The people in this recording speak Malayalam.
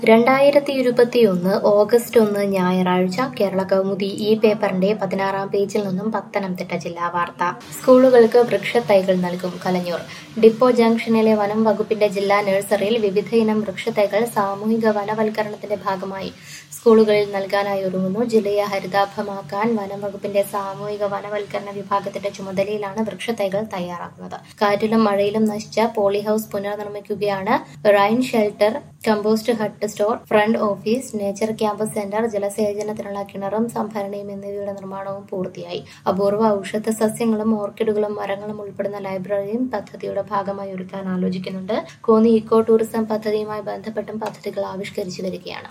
രണ്ടായിരത്തി ഇരുപത്തിയൊന്ന് ഓഗസ്റ്റ് ഒന്ന് ഞായറാഴ്ച കേരള കൗമുദി ഈ പേപ്പറിന്റെ പതിനാറാം പേജിൽ നിന്നും പത്തനംതിട്ട ജില്ലാ വാർത്ത സ്കൂളുകൾക്ക് വൃക്ഷത്തൈകൾ നൽകും കലഞ്ഞൂർ ഡിപ്പോ ജംഗ്ഷനിലെ വനം വകുപ്പിന്റെ ജില്ലാ നഴ്സറിയിൽ വിവിധയിനം വൃക്ഷത്തൈകൾ സാമൂഹിക വനവൽക്കരണത്തിന്റെ ഭാഗമായി സ്കൂളുകളിൽ നൽകാനായി ഒരുങ്ങുന്നു ജില്ലയെ ഹരിതാഭമാക്കാൻ വനം വകുപ്പിന്റെ സാമൂഹിക വനവൽക്കരണ വിഭാഗത്തിന്റെ ചുമതലയിലാണ് വൃക്ഷത്തൈകൾ തയ്യാറാക്കുന്നത് കാറ്റിലും മഴയിലും നശിച്ച പോളി ഹൌസ് പുനർനിർമ്മിക്കുകയാണ് rain shelter compost hut store front office nature campus centre ജലസേചനത്തിനുള്ള കിണറും സംഭരണിയും എന്നിവയുടെ നിർമ്മാണവും പൂർത്തിയായി അപൂർവ ഔഷധ സസ്യങ്ങളും ഓർക്കിഡുകളും മരങ്ങളും ഉൾപ്പെടുന്ന ലൈബ്രറിയും പദ്ധതിയുടെ ഭാഗമായി ഒരുക്കാൻ ആലോചിക്കുന്നുണ്ട് കോന്നി ഇക്കോ ടൂറിസം പദ്ധതിയുമായി ബന്ധപ്പെട്ടും പദ്ധതികൾ ആവിഷ്കരിച്ചു വരികയാണ്